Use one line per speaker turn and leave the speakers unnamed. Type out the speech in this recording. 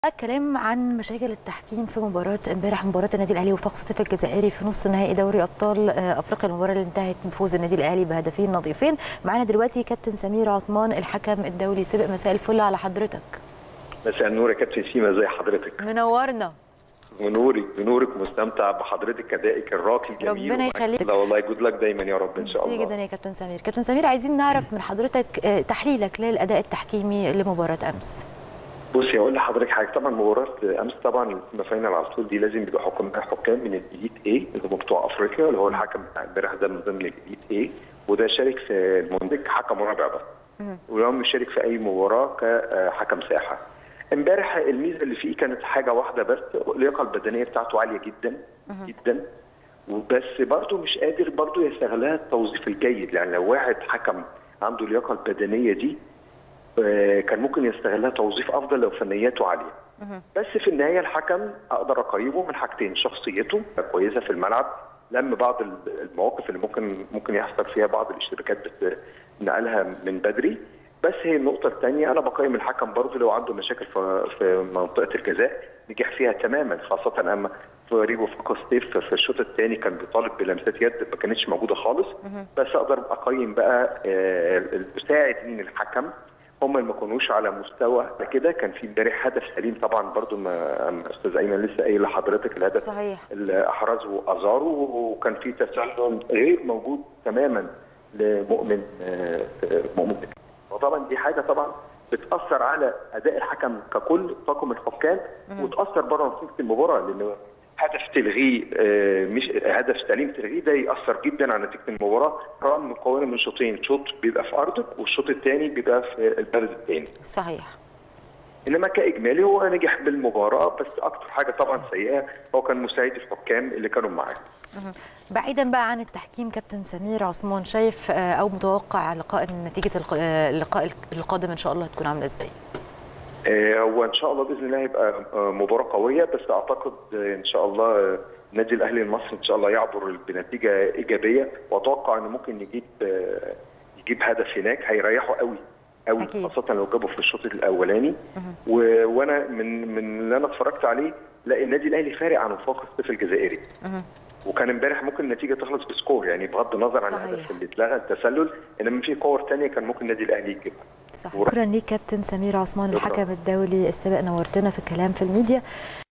الكلام عن مشاكل التحكيم في مباراة امبارح مباراة النادي الاهلي وفاق سطيف الجزائري في نصف نهائي دوري ابطال افريقيا المباراة اللي انتهت بفوز النادي الاهلي بهدفين نظيفين معانا دلوقتي كابتن سمير عثمان الحكم الدولي سبق مساء الفل على حضرتك
مساء النور يا كابتن سيما ازي حضرتك
منورنا
ونورك بنورك مستمتع بحضرتك كادائك الراقي الجميل
ربنا يخليك
لا والله جود لك دايما يا رب ان شاء الله
جدا يا كابتن سمير كابتن سمير عايزين نعرف من حضرتك تحليلك للاداء التحكيمي لمباراة امس
بصي اقول لحضرتك حاجه طبعا مباراه امس طبعا السيمي فاينل على طول دي لازم يبقى حكام حكام من الاليت اي اللي هم بتوع افريقيا اللي هو الحكم بتاع امبارح ده من ضمن الاليت اي وده شارك في المونديك حكم رابع بس ولو مشارك في اي مباراه كحكم ساحه امبارح الميزه اللي فيه كانت حاجه واحده بس اللياقه البدنيه بتاعته عاليه جدا جدا وبس برضه مش قادر برضه يستغلها التوظيف الجيد يعني لو واحد حكم عنده اللياقه البدنيه دي كان ممكن يستغلها توظيف افضل لو فنياته عاليه بس في النهايه الحكم اقدر اقيمه من حاجتين شخصيته كويسه في الملعب لم بعض المواقف اللي ممكن ممكن يحصل فيها بعض الاشتراكات نقلها من بدري بس هي النقطة الثانية أنا بقيم الحكم برضه لو عنده مشاكل في في منطقة الجزاء نجح فيها تماما خاصة أما فريقه في كوستيف في الشوط الثاني كان بيطالب بلمسات يد ما كانتش موجودة خالص بس أقدر أقيم بقى المساعدين الحكم هم اللي ما كانوش على مستوى كده كان في امبارح هدف سليم طبعا برضو ما استاذ ايمن لسه قايل لحضرتك الهدف
صحيح
اللي احرزه ازارو وكان في تسلل غير موجود تماما لمؤمن مؤمن وطبعا دي حاجه طبعا بتاثر على اداء الحكم ككل طاقم الحكام وتاثر بره نتيجه المباراه لان هدف تلغيه مش هدف سليم تلغيه ده ياثر جدا على نتيجه المباراه رغم مكونه من شوطين شوط بيبقى في ارضك والشوط الثاني بيبقى في البلد الثاني
صحيح
انما كاجمالي هو نجح بالمباراه بس اكتر حاجه طبعا سيئه هو كان مساعد الحكام اللي كانوا معاه
بعيدا بقى عن التحكيم كابتن سمير عثمان شايف او متوقع لقاء نتيجه اللقاء القادم ان شاء الله هتكون عامله ازاي؟
هو ان شاء الله باذن الله هيبقى مباراه قويه بس اعتقد ان شاء الله النادي الاهلي المصري ان شاء الله يعبر بنتيجه ايجابيه واتوقع انه ممكن يجيب يجيب هدف هناك هيريحه قوي قوي خاصه لو جابه في الشوط الاولاني و... وانا من من اللي انا اتفرجت عليه لا النادي الاهلي فارق عن وفاق الصيف الجزائري وكان امبارح ممكن النتيجه تخلص بسكور يعني بغض النظر عن الهدف اللي اتلغى التسلل انما في كور ثانيه كان ممكن النادي الاهلي يجيبها
شكرا ليك كابتن سمير عثمان الحكم الدولي السابق نورتنا في الكلام في الميديا